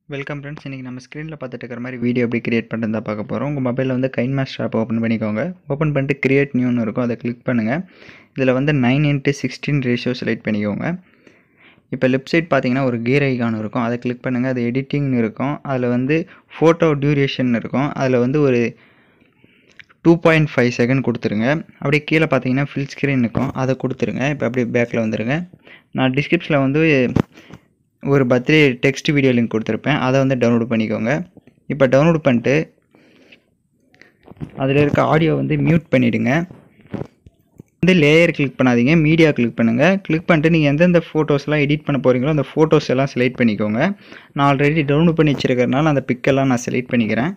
welcome friends இன்றைக்கி நம்ம ஸ்க்ரீனில் பார்த்துட்டு இருக்கிற மாதிரி வீடியோ எப்படி கிரியேட் பண்ணுறதா பார்க்க போகிறோம் உங்கள் மொபைலில் வந்து கைன் மாஸ்டர் ஆப் ஓப்பன் பண்ணிக்கோங்க ஓப்பன் பண்ணிட்டு கிரியேட் நியூன்னு இருக்கும் அதை கிளிக் பண்ணுங்கள் இதில் வந்து nine into sixteen ratio select பண்ணிக்கோங்க இப்போ லெஃப்ட் சைட் பார்த்தீங்கன்னா ஒரு கீர் ஐகான் இருக்கும் அதை கிளிக் பண்ணுங்கள் அது எடிட்டிங்னு இருக்கும் அதில் வந்து ஃபோட்டோ டியூரேஷன் இருக்கும் அதில் வந்து ஒரு டூ பாயிண்ட் ஃபைவ் செகண்ட் கொடுத்துருங்க அப்படியே கீழே பார்த்தீங்கன்னா ஃபில் ஸ்க்ரீன் இருக்கும் அதை கொடுத்துருங்க இப்போ அப்படியே பேக்கில் வந்துடுங்க நான் டிஸ்கிரிப்ஷனில் வந்து ஒரு பர்த்டே டெக்ஸ்ட் வீடியோ லிங்க் கொடுத்துருப்பேன் அதை வந்து டவுன்லோட் பண்ணிக்கோங்க இப்போ டவுன்லோட் பண்ணிட்டு அதில் இருக்க ஆடியோ வந்து மியூட் பண்ணிவிடுங்க வந்து லேயர் கிளிக் பண்ணாதீங்க மீடியா கிளிக் பண்ணுங்கள் கிளிக் பண்ணிட்டு நீங்கள் எந்தெந்த ஃபோட்டோஸ்லாம் எடிட் பண்ண போகிறீங்களோ அந்த ஃபோட்டோஸ் எல்லாம் செலக்ட் பண்ணிக்கோங்க நான் ஆல்ரெடி டவுன்லோட் பண்ணி வச்சுருக்கறனால அந்த பிக்கெல்லாம் நான் செலக்ட் பண்ணிக்கிறேன்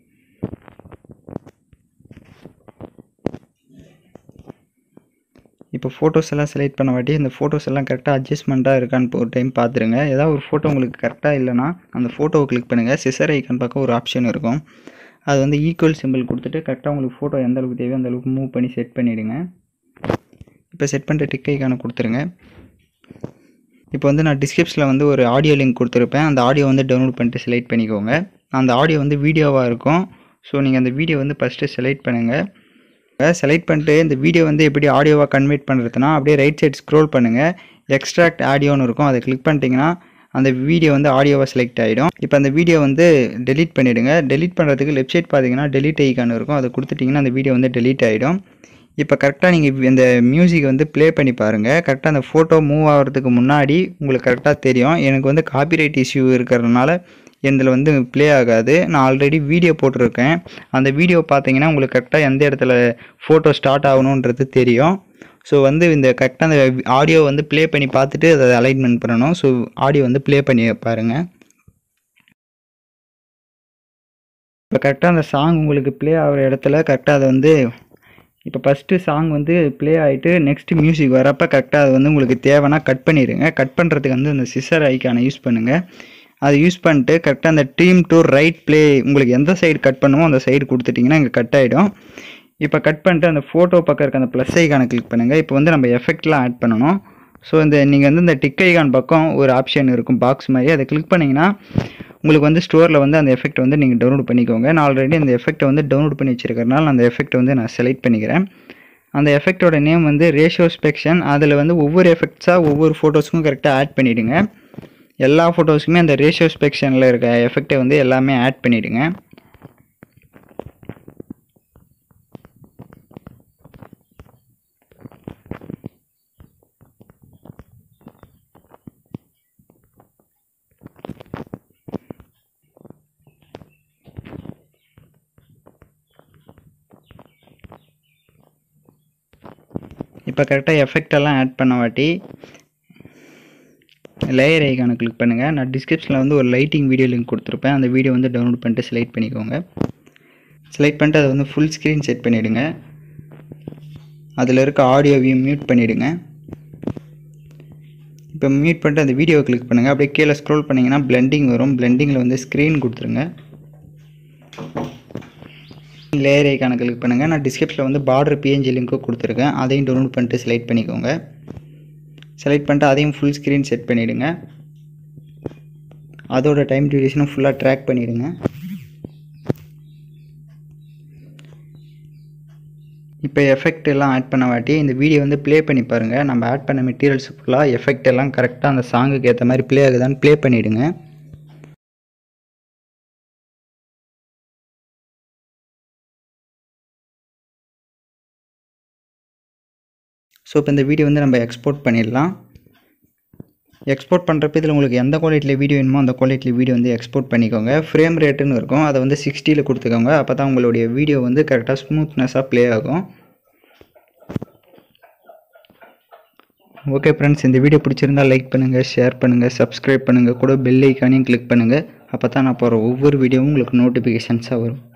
இப்போ ஃபோட்டோஸ் எல்லாம் செலக்ட் பண்ண வாட்டி இந்த ஃபோட்டோஸ் எல்லாம் கரெக்டாக அட்ஜஸ்ட்மெண்ட்டாக இருக்கான்னு ஒரு டைம் பார்த்துருங்க ஏதாவது ஒரு ஃபோட்டோ உங்களுக்கு கரெக்டாக இல்லைனா அந்த ஃபோட்டோவை கிளிக் பண்ணுங்கள் சிசர் ஐக்கான் பார்க்க ஒரு ஆப்ஷன் இருக்கும் அது வந்து ஈக்குவல் சிம்பிள் கொடுத்துட்டு கரெக்டாக உங்களுக்கு ஃபோட்டோ எந்த அளவுக்கு தேவையோ அந்த அளவுக்கு மூவ் பண்ணி செட் பண்ணிவிடுங்க இப்போ செட் பண்ணிட்டு டிக் ஐக்கானை கொடுத்துருங்க இப்போ வந்து நான் டிஸ்கிரிப்ஷனில் வந்து ஒரு ஆடியோ லிங்க் கொடுத்துருப்பேன் அந்த ஆடியோ வந்து டவுன்லோட் பண்ணிட்டு செலக்ட் பண்ணிக்கோங்க அந்த ஆடியோ வந்து வீடியோவாக இருக்கும் ஸோ நீங்கள் அந்த வீடியோ வந்து ஃபஸ்ட்டு செலக்ட் பண்ணுங்கள் செலக்ட் பண்ணிட்டு இந்த வீடியோ வந்து எப்படி ஆடியோவாக கன்வெர்ட் பண்ணுறதுனா அப்படியே ரைட் சைட் ஸ்க்ரோல் பண்ணுங்கள் எக்ஸ்ட்ராக்ட் ஆடியோன்னு இருக்கும் அதை கிளிக் பண்ணிட்டீங்கன்னா அந்த வீடியோ வந்து ஆடியோவாக செலக்ட் ஆகிடும் இப்போ அந்த வீடியோ வந்து டெலீட் பண்ணிவிடுங்க டெலீட் பண்ணுறதுக்கு லெஃப்ட் சைட் பார்த்தீங்கன்னா டெலீட் ஐக்கான் இருக்கும் அதை கொடுத்துட்டிங்கன்னா அந்த வீடியோ வந்து டெலீட் ஆகிடும் இப்போ கரெக்டாக நீங்கள் இந்த மியூசிக் வந்து ப்ளே பண்ணி பாருங்கள் கரெக்டாக அந்த ஃபோட்டோ மூவ் ஆகிறதுக்கு முன்னாடி உங்களுக்கு கரெக்டாக தெரியும் எனக்கு வந்து காப்பிரைட் இஷ்யூ இருக்கிறதுனால இதில் வந்து ப்ளே ஆகாது நான் ஆல்ரெடி வீடியோ போட்டிருக்கேன் அந்த வீடியோ பார்த்தீங்கன்னா உங்களுக்கு கரெக்டாக எந்த இடத்துல ஃபோட்டோ ஸ்டார்ட் ஆகணுன்றது தெரியும் ஸோ வந்து இந்த கரெக்டாக அந்த ஆடியோ வந்து ப்ளே பண்ணி பார்த்துட்டு அதை அலைன்மெண்ட் பண்ணணும் ஸோ ஆடியோ வந்து ப்ளே பண்ணி பாருங்கள் இப்போ கரெக்டாக அந்த சாங் உங்களுக்கு ப்ளே ஆகிற இடத்துல கரெக்டாக அதை வந்து இப்போ ஃபஸ்ட்டு சாங் வந்து ப்ளே ஆகிட்டு நெக்ஸ்ட்டு மியூசிக் வரப்போ கரெக்டாக அது வந்து உங்களுக்கு தேவைன்னா கட் பண்ணிடுங்க கட் பண்ணுறதுக்கு வந்து அந்த சிசர் ஐக்கானை யூஸ் பண்ணுங்கள் அதை யூஸ் பண்ணிட்டு கரெக்டாக அந்த டீம் டு ரைட் ப்ளே உங்களுக்கு எந்த சைடு கட் பண்ணுமோ அந்த சைடு கொடுத்துட்டிங்கன்னா இங்கே கட் ஆகிடும் இப்போ கட் பண்ணிட்டு அந்த ஃபோட்டோ பக்கம் இருக்க அந்த ப்ளஸ் ஐக்கானை கிளிக் பண்ணுங்கள் இப்போ வந்து நம்ம எஃபெக்ட்லாம் ஆட் பண்ணணும் ஸோ இந்த நீங்கள் வந்து இந்த டிக் ஐகான் பக்கம் ஒரு ஆப்ஷன் இருக்கும் பாக்ஸ் மாதிரி அதை கிளிக் பண்ணிங்கன்னா உங்களுக்கு வந்து ஸ்டோரில் வந்து அந்த எஃபெக்ட் வந்து நீங்கள் டவுன்லோட் பண்ணிக்கோங்க நான் ஆல்ரெடி அந்த எஃபெக்ட்டை வந்து டவுன்லோட் பண்ணி வச்சிருக்கறனால அந்த எஃபெக்ட் வந்து நான் செலக்ட் பண்ணிக்கிறேன் அந்த எஃபெக்டோட நேம் வந்து ரேஷியோ ஸ்பெக்ஷன் அதில் வந்து ஒவ்வொரு எஃபெக்ட்ஸாக ஒவ்வொரு ஃபோட்டோஸுக்கும் கரெக்டாக ஆட் பண்ணிவிடுங்க எல்லா ஃபோட்டோஸுக்குமே அந்த ரேஷியோ ஸ்பெக்ஷனில் இருக்க எஃபெக்டை வந்து எல்லாமே ஆட் பண்ணிவிடுங்க இப்போ கரெக்டாக எஃபெக்ட் எல்லாம் ஆட் பண்ண வாட்டி லேயர் ஐக்கானை கிளிக் பண்ணுங்கள் நான் டிஸ்கிரிப்ஷனில் வந்து ஒரு லைட்டிங் வீடியோ லிங்க் கொடுத்துருப்பேன் அந்த வீடியோ வந்து டவுன்லோட் பண்ணிட்டு செலக்ட் பண்ணிக்கோங்க செலக்ட் பண்ணிட்டு அதை வந்து ஃபுல் ஸ்க்ரீன் செட் பண்ணிவிடுங்க அதில் இருக்க ஆடியோவையும் மியூட் பண்ணிவிடுங்க இப்போ மியூட் பண்ணிட்டு அந்த வீடியோவை கிளிக் பண்ணுங்கள் அப்படியே கீழே ஸ்க்ரோல் பண்ணிங்கன்னா பிளெண்டிங் வரும் பிளெண்டிங்கில் வந்து ஸ்க்ரீன் கொடுத்துருங்க லேயர் ஐக்கானை கிளிக் பண்ணுங்கள் நான் டிஸ்கிரிப்ஷனில் வந்து பார்டர் பிஎன்ஜி லிங்க்கும் கொடுத்துருக்கேன் அதையும் டவுன்லோட் பண்ணிட்டு செலக்ட் பண்ணிக்கோங்க செலக்ட் பண்ணிட்டு அதையும் ஃபுல் ஸ்க்ரீன் செட் பண்ணிவிடுங்க அதோட டைம் டியூரேஷனும் ஃபுல்லாக ட்ராக் பண்ணிவிடுங்க இப்போ எஃபெக்ட் எல்லாம் ஆட் பண்ண வாட்டி இந்த வீடியோ வந்து ப்ளே பண்ணி பாருங்கள் நம்ம ஆட் பண்ண மெட்டீரியல்ஸ் ஃபுல்லாக எஃபெக்ட் எல்லாம் கரெக்டாக அந்த சாங்குக்கு ஏற்ற மாதிரி ப்ளே ஆகுதான்னு ப்ளே பண்ணிவிடுங்க ஸோ இப்போ இந்த வீடியோ வந்து நம்ம எக்ஸ்போர்ட் பண்ணிடலாம் எக்ஸ்போர்ட் பண்ணுறப்ப இதில் உங்களுக்கு எந்த குவாலிட்டியில் வீடியோ வேணுமோ அந்த குவாலிட்டியில் வீடியோ வந்து எக்ஸ்போர்ட் பண்ணிக்கோங்க ஃப்ரேம் ரேட்டுன்னு இருக்கும் அதை வந்து சிக்ஸ்டியில் கொடுத்துக்கோங்க அப்போ தான் உங்களுடைய வீடியோ வந்து கரெக்டாக ஸ்மூத்னஸாக ப்ளே ஆகும் ஓகே ஃப்ரெண்ட்ஸ் இந்த வீடியோ பிடிச்சிருந்தால் லைக் பண்ணுங்கள் ஷேர் பண்ணுங்கள் சப்ஸ்கிரைப் பண்ணுங்கள் கூட பெல் ஐக்கானையும் கிளிக் பண்ணுங்கள் அப்போ தான் நான் போகிற ஒவ்வொரு வீடியோவும் உங்களுக்கு நோட்டிஃபிகேஷன்ஸாக வரும்